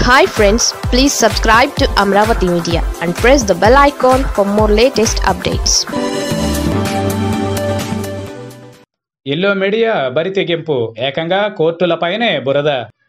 hi friends please subscribe to Amaravati media and press the bell icon for more latest updates yellow media బరితెగింపు ఏకంగా కోర్టులపైనే బురద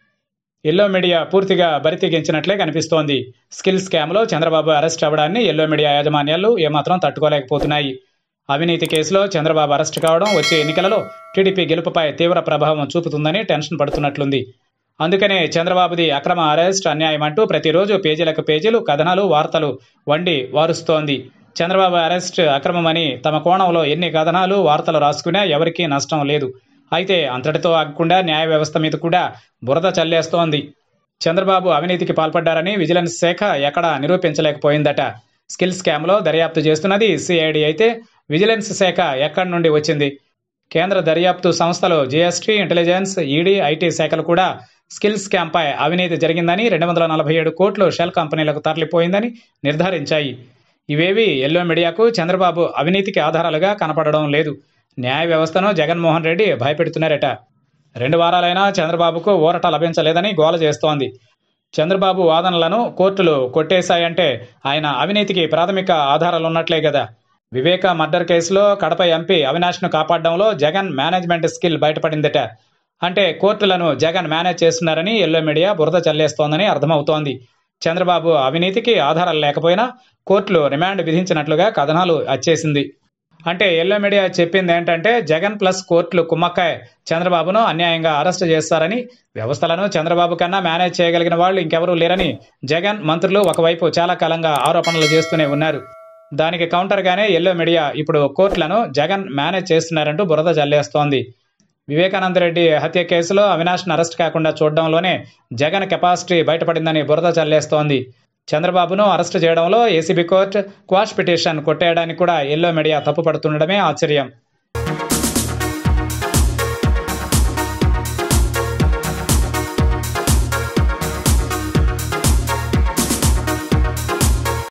yellow media పూర్తిగా బరితెగించినట్లే కనిపిస్తోంది skill స్కామ్లో చంద్రబాబు అరెస్ట్ అవ్వడాన్ని ఎల్లో మీడియా యాజమాన్యాలు ఏమాత్రం తట్టుకోలేకపోతున్నాయి అవినీతి కేసులో చంద్రబాబు అరెస్ట్ కావడం వచ్చే ఎన్నికలలో టీడీపీ గెలుపుపై తీవ్ర ప్రభావం చూపుతుందని టెన్షన్ పడుతున్నట్లుంది అందుకనే చంద్రబాబుది అక్రమ అరెస్ట్ అన్యాయం అంటూ ప్రతిరోజు పేజీలకు పేజీలు కథనాలు వార్తలు వండి వారుస్తోంది చంద్రబాబు అరెస్ట్ అక్రమమని తమ కోణంలో ఎన్ని కథనాలు వార్తలు రాసుకున్నా ఎవరికీ నష్టం లేదు అయితే అంతటితో ఆగకుండా న్యాయ వ్యవస్థ మీద కూడా బురద చల్లేస్తోంది చంద్రబాబు అవినీతికి పాల్పడ్డారని విజిలెన్స్ శాఖ ఎక్కడా నిరూపించలేకపోయిందట స్కిల్ స్కామ్లో దర్యాప్తు చేస్తున్నది సిఐడి అయితే విజిలెన్స్ శాఖ ఎక్కడి నుండి వచ్చింది కేంద్ర దర్యాప్తు సంస్థలు జీఎస్టీ ఇంటెలిజెన్స్ ఈడీ ఐటీ శాఖలు కూడా స్కిల్ స్కామ్పై అవినీతి జరిగిందని రెండు వందల నలభై ఏడు కోట్లు షెల్ కంపెనీలకు తరలిపోయిందని నిర్ధారించాయి ఇవేవి ఎల్లో మీడియాకు చంద్రబాబు అవినీతికి ఆధారాలుగా కనపడడం లేదు న్యాయ వ్యవస్థను జగన్మోహన్ రెడ్డి భయపెడుతున్నారట రెండు వారాలైనా చంద్రబాబుకు ఊరట లభించలేదని గోల చేస్తోంది చంద్రబాబు వాదనలను కోర్టులు కొట్టేశాయంటే ఆయన అవినీతికి ప్రాథమిక ఆధారాలున్నట్లే కదా వివేక మర్డర్ కేసులో కడప ఎంపీ అవినాష్ను కాపాడడంలో జగన్ మేనేజ్మెంట్ స్కిల్ బయటపడిందట అంటే కోర్టులను జగన్ మేనేజ్ చేస్తున్నారని ఎల్లో మీడియా బురద చల్లేస్తోందని అర్థమవుతోంది చంద్రబాబు అవినీతికి ఆధారాలు లేకపోయినా కోర్టులు రిమాండ్ విధించినట్లుగా కథనాలు వచ్చేసింది అంటే ఎల్లో మీడియా చెప్పింది ఏంటంటే జగన్ ప్లస్ కోర్టులు కుమ్మక్కాయ్ చంద్రబాబును అన్యాయంగా అరెస్టు చేస్తారని వ్యవస్థలను చంద్రబాబు కన్నా మేనేజ్ చేయగలిగిన వాళ్ళు ఇంకెవరూ లేరని జగన్ మంత్రులు ఒకవైపు చాలా కాలంగా ఆరోపణలు చేస్తూనే ఉన్నారు దానికి కౌంటర్గానే ఎల్లో మీడియా ఇప్పుడు కోర్టులను జగన్ మేనేజ్ చేస్తున్నారంటూ బురద జల్లేస్తోంది వివేకానంద రెడ్డి హత్య కేసులో అవినాష్ను అరెస్ట్ కాకుండా చూడడంలోనే జగన్ కెపాసిటీ బయటపడిందని బురద చల్లేస్తోంది చంద్రబాబును అరెస్టు చేయడంలో ఏసీబీ కోర్టు క్వాష్ పిటిషన్ కొట్టేయడానికి కూడా ఎల్లో మీడియా తప్పుపడుతుండడమే ఆశ్చర్యం